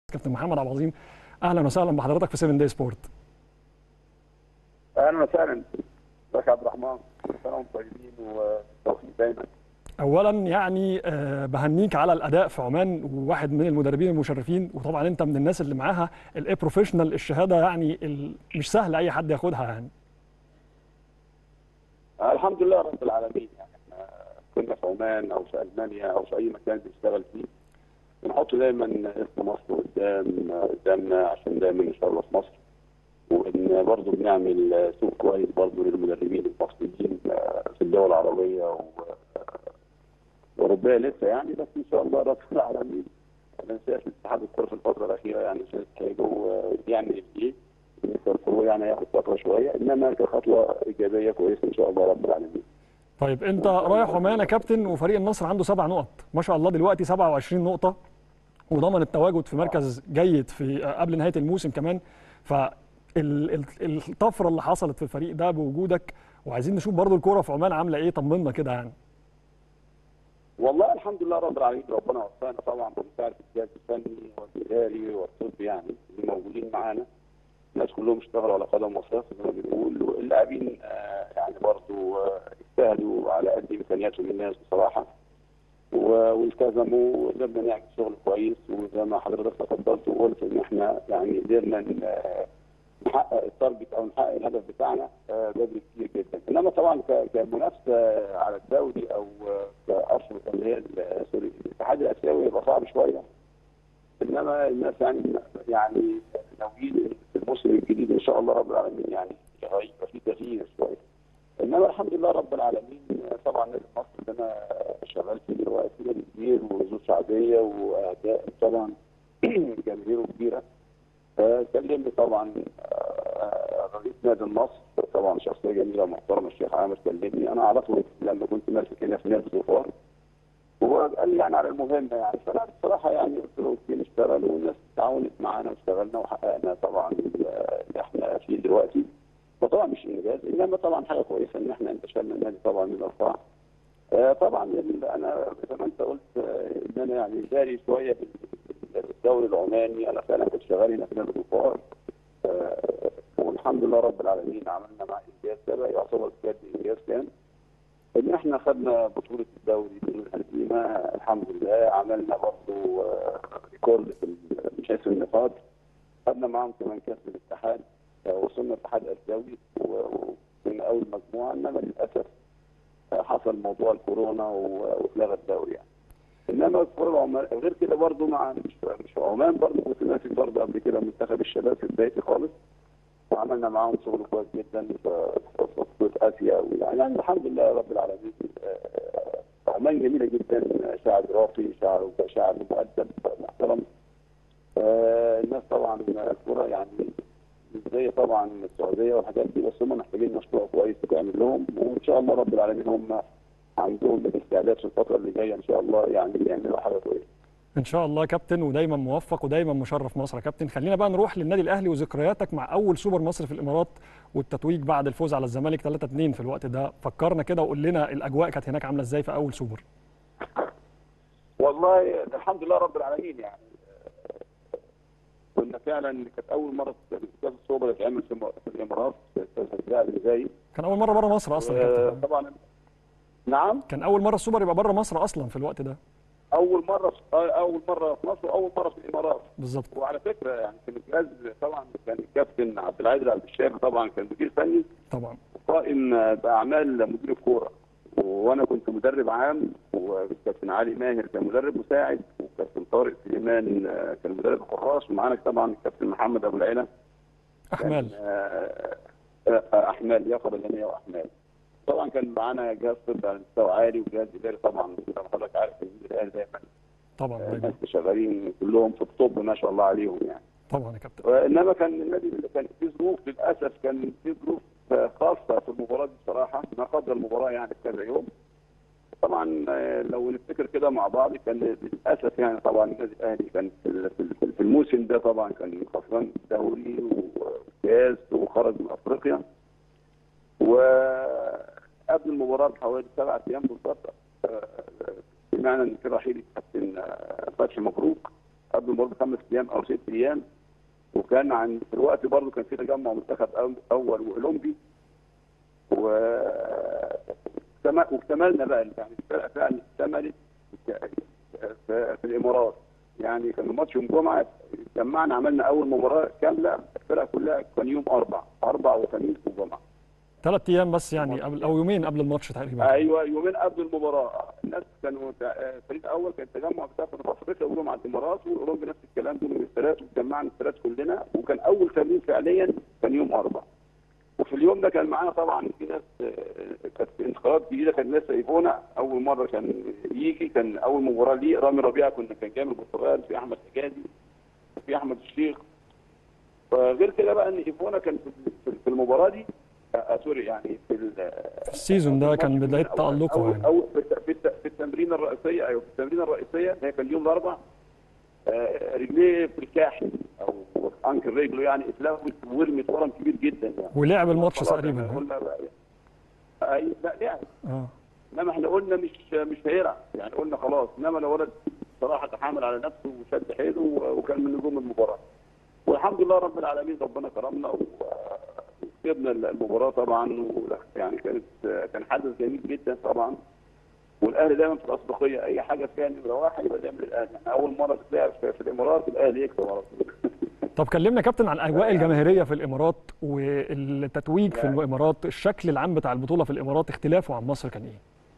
كابتن محمد عبد العظيم اهلا وسهلا بحضرتك في 7 داي سبورت اهلا وسهلا ازيك يا عبد الرحمن كل سنه وانتم طيبين وتوفيق دايما اولا يعني آه، بهنيك على الاداء في عمان وواحد من المدربين المشرفين وطبعا انت من الناس اللي معاها الاي بروفيشنال الشهاده يعني ال- مش سهل اي حد ياخدها يعني آه، الحمد لله رب العالمين يعني احنا كنا في عمان او في المانيا او في اي مكان بنشتغل فيه بنحط دايما اسم مصر قدام قدامنا عشان دايما نشرف مصر وان برضه بنعمل سوق كويس برضه للمدربين المصريين آه، في الدول العربيه و- واوروبيه لسه يعني بس ان شاء الله رب العالمين انا شايف اتحاد الكره في الفتره الاخيره يعني شايف حاجه ويعني ايه هو يعني هياخد فتره شويه انما كخطوه ايجابيه كويسه ان شاء الله رب العالمين. طيب انت رايح عمان يا كابتن وفريق النصر عنده سبع نقط ما شاء الله دلوقتي 27 نقطه وضمن التواجد في مركز جيد في آه، قبل نهايه الموسم كمان فالطفره اللي حصلت في الفريق ده بوجودك وعايزين نشوف برضو الكوره في عمان عامله ايه طمنا كده يعني والله الحمد لله رب العالمين ربنا وفقنا طبعا بمساعده الجهاز الفني والاداري والطبي يعني اللي موجودين معانا الناس كلهم اشتغلوا على قدم وساق زي ما بنقول واللاعبين آه، يعني برضو آه، اجتهدوا على قد امكانياتهم الناس بصراحه و- والتزموا وقدرنا نعمل شغل كويس وزي ما حضرتك تفضلت وقلت ان احنا يعني قدرنا ن- آه، نحقق التارجت او نحقق الهدف بتاعنا آه، بدري كتير جدا انما طبعا ك- كمنافسه على الدوري او آه، كاصل اللي هي ال- سوري الاتحاد الاسيوي يبقى صعب شويه انما الناس يعني يعني ناويين في الموسم الجديد ان شاء الله رب العالمين يعني يبقى في تغيير شويه انما الحمد لله رب العالمين طبعا نادي مصر اللي انا شغال فيه دلوقتي نادي كبير وذو شعبيه واداء طبعا جماهيره كبيره آه، كلمني طبعا آه، رئيس نادي النصر طبعا شخصيه جميله محترمه الشيخ عامر كلمني انا اعرفه لما كنت ماسك هنا في نادي ظفار هو قال لي يعني على المهمه يعني فانا بصراحه يعني قلت له اوكي نشتغل والناس تعاونت معانا واشتغلنا وحققنا طبعا اللي احنا فيه دلوقتي فطبعا مش انجاز انما طبعا حاجه كويسه ان احنا انتشلنا النادي طبعا من الاربعه آه، طبعا ال- انا زي ما انت قلت آه، ان انا يعني جاري شويه بال- بالدوري العماني انا فعلا كنت شغال هنا في نادي الظفار آه، والحمد لله رب العالمين عملنا مع انجاز ده بقى يعتبر بجد انجاز كان ان احنا خدنا بطوله الدوري بدون هزيمه الحمد لله عملنا برضه آه، ريكورد في ال- من حيث النقاط خدنا معاهم كمان كاس الاتحاد آه، وصلنا الاتحاد الاسيوي و- وكنا اول مجموعه انما للاسف آه، حصل موضوع الكورونا و- واتلغى الدوري يعني انما الكوره العمان غير كده برضه مع مش مش عمان برضه كنت ماسك برضه قبل كده منتخب الشباب في بدايتي خالص وعملنا معاهم شغل كويس جدا في في- في بطوله اسيا يعني الحمد لله رب العالمين آه، عمان جميله جدا شعب راقي شعب شعب مؤدب محترم آه، الناس طبعا الكوره يعني مش زي طبعا السعوديه والحاجات دي بس هم محتاجين مشروع كويس يتعمل لهم وان شاء الله رب العالمين هم عندهم الاستعداد في الفتره اللي جايه ان شاء الله يعني يعملوا حاجه كويسه ان شاء الله يا كابتن ودايما موفق ودايما مشرف مصر يا كابتن خلينا بقى نروح للنادي الاهلي وذكرياتك مع اول سوبر مصر في الامارات والتتويج بعد الفوز على الزمالك 3-2 في الوقت ده فكرنا كده وقول لنا الاجواء كانت هناك عامله ازاي في اول سوبر والله ده الحمد لله رب العالمين يعني آه، كنا فعلا كانت اول مره كاس السوبر يتعمل في م- في الامارات في الزلزال اللي زي كان اول مره بره مصر اصلا يا آه، كابتن طبعا نعم كان اول مره السوبر يبقى بره مصر اصلا في الوقت ده اول مره في- آه، اول مره في مصر واول مره في الامارات بالظبط وعلى فكره يعني كان الجهاز طبعا كان الكابتن عبد العزيز عبد الشافي طبعا كان مدير فني طبعا قائم باعمال مدير الكوره وانا كنت مدرب عام والكابتن علي ماهر كان مدرب مساعد وكابتن طارق سليمان آه، كان مدرب حراس ومعانا طبعا الكابتن محمد ابو العيله احمال كان، آه، آه، آه، احمال لياقه بدنيه واحمال طبعا كان معانا جهاز طبي على مستوى عالي وجهاز اداري طبعا زي ما حضرتك عارف النادي الاهلي دايما طبعا آه، دايما الناس اللي شغالين كلهم في الطب ما شاء الله عليهم يعني طبعا يا كابتن انما كان النادي اللي كان في ظروف للاسف كان في ظروف خاصه في المباراه دي بصراحه ما قبل المباراه يعني بكذا يوم طبعا آه، لو نفتكر كده مع بعض كان للاسف يعني طبعا النادي الاهلي كان في ال- في ال- في الموسم ده طبعا كان خسران الدوري وكاس وخرج من افريقيا وقبل المباراه بحوالي سبعة ايام بالظبط آه، سمعنا ان في رحيل الكابتن آه، فتحي مبروك قبل المباراه بخمس ايام او ست ايام وكان عن في الوقت برضه كان في تجمع منتخب أول- اول واولمبي و اكتمل- واكتملنا بقى يعني الفرقه فعلا اكتملت في, في, في الامارات يعني كان ماتش يوم جمعه جمعنا عملنا اول مباراه كامله الفرقه كلها كان يوم اربع اربع وخميس وجمعه ثلاث ايام بس يعني قبل او يومين قبل الماتش تقريبا ايوه يومين قبل المباراه الناس كانوا تع- الفريق الاول كان التجمع بتاع في افريقيا وجم على الامارات والاولمبي نفس الكلام دول من الثلاث وجمعنا الثلاث كلنا وكان اول تمرين فعليا كان يوم اربع وفي اليوم ده كان معانا طبعا في ناس آه، كانت انتقالات جديده كان لسه ايفونا اول مره كان يجي كان اول مباراه ليه رامي ربيعه كنا كان جاي من البرتغال في احمد حجازي وفي احمد الشيخ فغير كده بقى ان ايفونا كان في- في- في المباراه دي آه، سوري يعني في ال- السيزون ده كان بدايه تالقه أول يعني أول في الت- في الت- في التمرين الرئيسيه ايوه في التمرين الرئيسيه هي كان يوم الاربع آه، رجليه في الكاحل او انكل رجله يعني اتلوت ورمت ورم كبير جدا يعني ولعب الماتش خلاص تقريبا إحنا ها؟ قلنا بقى- اي لا لعب اه انما احنا قلنا مش مش هيلعب يعني قلنا خلاص انما الولد صراحه تحامل على نفسه وشد حيله و- وكان من نجوم المباراه والحمد لله رب العالمين ربنا كرمنا و- وكسبنا المباراه طبعا و- يعني كانت كان حدث جميل جدا طبعا والاهلي دايما في الاسبقيه اي حاجه فيها نمره واحد يبقى دايما الاهلي يعني اول مره تتلعب في, في الامارات الاهلي يكسب على طول طب كلمنا يا كابتن عن الاجواء الجماهيريه في الامارات والتتويج في الامارات الشكل العام بتاع البطوله في الامارات اختلافه عن مصر كان ايه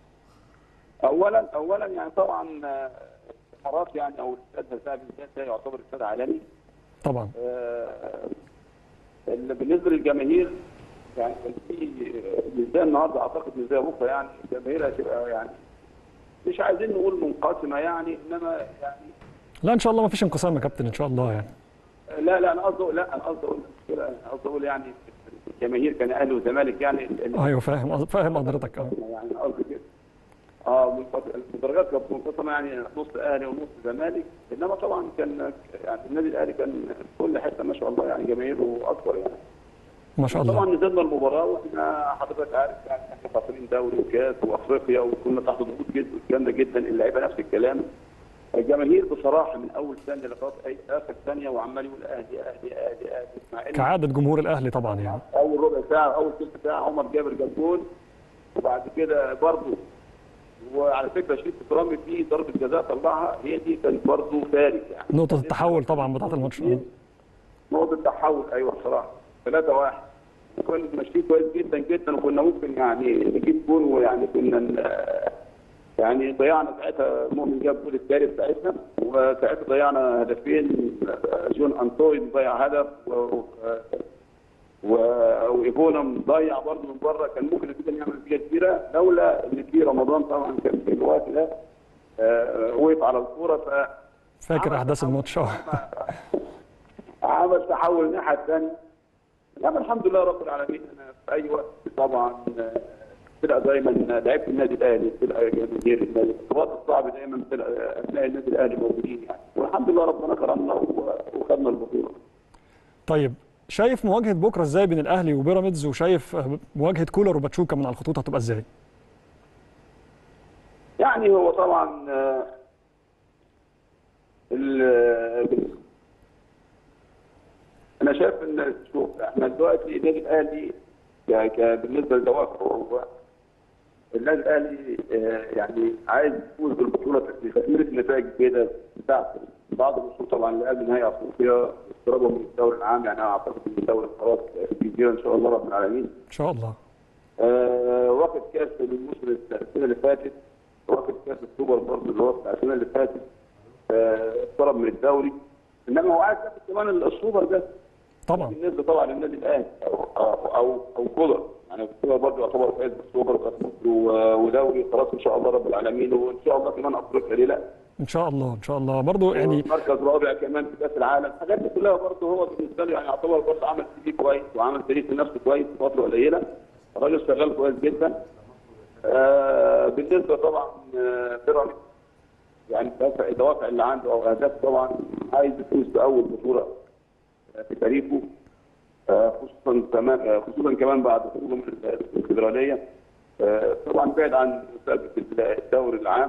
اولا اولا يعني طبعا آه، الامارات يعني او الاستاد الذهبي بالذات ده يعتبر استاد عالمي طبعا آه، اللي بالنسبه للجماهير يعني كان في مش زي النهارده اعتقد مش زي بكره يعني الجماهير هتبقى يعني مش عايزين نقول منقسمه يعني انما يعني لا ان شاء الله ما فيش انقسام يا كابتن ان شاء الله يعني لا لا انا قصدي لا انا قصدي اقول مشكله انا قصدي اقول يعني الجماهير كان اهلي وزمالك يعني ايوه فاهم فاهم حضرتك اه يعني أنا قصدي كده اه منقسم- المدرجات كانت منقسمه يعني نص اهلي ونص زمالك انما طبعا كان يعني النادي الاهلي كان في كل حته ما شاء الله يعني جماهيره اكبر يعني ما شاء طبعا الله نزلنا المباراه واحنا حضرتك عارف يعني احنا خاسرين دوري وكاس وافريقيا وكنا تحت ضغوط جدا جامده جدا اللعيبه نفس الكلام الجماهير بصراحه من اول ثانيه لغايه اي اخر ثانيه وعمال يقول اهلي اهلي اهلي اهلي مع ان كعاده جمهور الاهلي طبعا يعني اول ربع ساعه اول ثلث ساعه عمر جابر جاب جول وبعد كده برضه وعلى فكره شريف اكرامي في ضربه جزاء طلعها هي دي كانت برضه فارق يعني نقطه التحول طبعا بتاعه الماتش آه. نقطة تحول أيوه بصراحة 3 1 وكنا ماشيين كويس جدا جدا وكنا ممكن يعني نجيب جول ويعني كنا ن- يعني ضيعنا ساعتها مؤمن جاب الجول الثالث ساعتها وساعتها ضيعنا هدفين جون انطوي ضيع هدف و... و... و... وايفونا مضيع برضه من بره كان ممكن النتيجه نعمل نتيجه كبيره لولا ان في رمضان طبعا كان في الوقت ده آه، وقف على الكوره ف فاكر احداث الماتش اه عمل تحول الناحيه الثانيه انما الحمد لله رب العالمين انا في اي وقت طبعا آه، تلقى دايما لعيبه النادي الاهلي تلقى جماهير النادي في الوقت الصعب دايما تلقى ابناء النادي الاهلي موجودين يعني والحمد لله ربنا كرمنا و- وخدنا البطوله طيب شايف مواجهه بكره ازاي بين الاهلي وبيراميدز وشايف آه، مواجهه كولر وباتشوكا من على الخطوط هتبقى ازاي يعني هو طبعا آه، ال- انا شايف ان شوف احنا دلوقتي النادي الاهلي ك- ك- بالنسبه لدوافعه هو النادي الاهلي آه، يعني عايز يفوز بالبطوله بتكمله النتائج كده بتاعته بعض الوصول طبعا لقبل نهائي افريقيا اقترابه من الدوري العام يعني انا اعتقد ان الدوري خلاص في جزيره ان شاء الله رب العالمين ان شاء الله آه، واخد كاس الموسم السنه اللي فاتت واخد كاس السوبر برضه اللي هو بتاع السنه اللي فاتت آه، اقترب من الدوري انما هو عايز ياخد كمان السوبر ده طبعا بالنسبه طبعا للنادي الاهلي او او او, أو كولر يعني كولر برضه يعتبر فايز بالسوبر وكاس مصر و- ودوري خلاص ان شاء الله رب العالمين وان شاء الله كمان افريقيا ليه لا ان شاء الله ان شاء الله برضو يعني مركز رابع كمان في كاس العالم الحاجات دي كلها برضه هو بالنسبه له يعني يعتبر برضه عمل سي في كويس وعمل تاريخ لنفسه كويس في فتره قليله الراجل شغال كويس جدا آه بالنسبه طبعا آه، بيراميدز يعني الدوافع الدوافع اللي عنده او اهداف طبعا عايز يفوز باول بطوله آه، في تاريخه آه، خصوصا كمان آه، خصوصا كمان بعد خروجه من الفدراليه آه، طبعا بعد عن مسابقه الدوري العام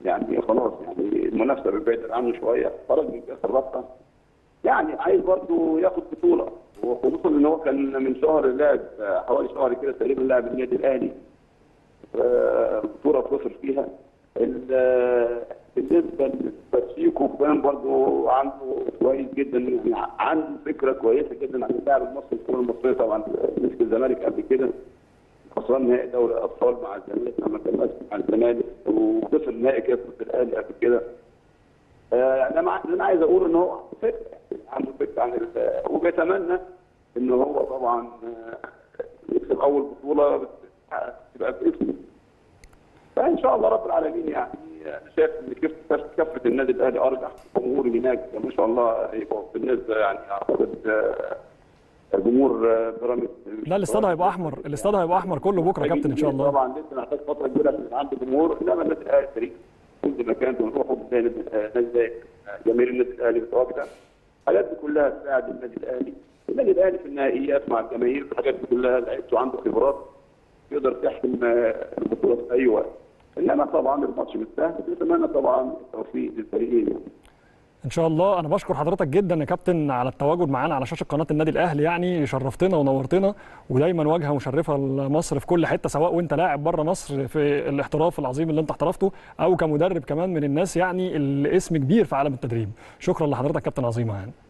يعني خلاص يعني المنافسه بتبعد عنه شويه خرج من كاس الرابطه يعني عايز برضه ياخد بطوله وخصوصا ان هو كان من شهر لعب حوالي شهر كده تقريبا لعب النادي الاهلي آه، بطوله خسر فيها ال- بالنسبه لباتشيكو كان برضه عنده كويس جدا يعني عنده فكره كويسه جدا عن اللاعب المصري الكره المصريه طبعا مسك الزمالك قبل كده خسران نهائي دوري الابطال مع الزمالك لما كان ماسك مع الزمالك وخسر نهائي كاس الاهلي قبل كده آه، انا مع- اللي انا عايز اقول ان هو فكره عنده فكره عن ال- وبيتمنى ان هو طبعا آه، يكسب اول بطوله بت- تبقى باسمه فان شاء الله رب العالمين يعني انا شايف ان كفه كفه النادي الاهلي ارجح الجمهور هناك ما شاء الله يبقى بالنسبه يعني اعتقد آه، جمهور آه، بيراميدز لا الاستاد هيبقى احمر الاستاد هيبقى احمر كله بكره يا كابتن ان شاء الله طبعا لسه محتاج فتره كبيره عشان يبقى عنده جمهور انما النادي الاهلي فريق كل مكان بنروحه بنلاقي النادي الأهلي- نادي جماهير النادي الاهلي متواجده الحاجات دي كلها تساعد النادي الاهلي النادي الاهلي في النهائيات مع الجماهير الحاجات دي كلها لعيبته عنده خبرات يقدر تحسم آه، البطوله في اي وقت انما طبعا الماتش مش سهل نتمنى طبعا التوفيق للفريقين يعني. ان شاء الله انا بشكر حضرتك جدا يا كابتن على التواجد معانا على شاشه قناه النادي الاهلي يعني شرفتنا ونورتنا ودايما واجهه مشرفه لمصر في كل حته سواء وانت لاعب بره مصر في الاحتراف العظيم اللي انت احترفته او كمدرب كمان من الناس يعني اللي اسم كبير في عالم التدريب شكرا لحضرتك كابتن عظيمه يعني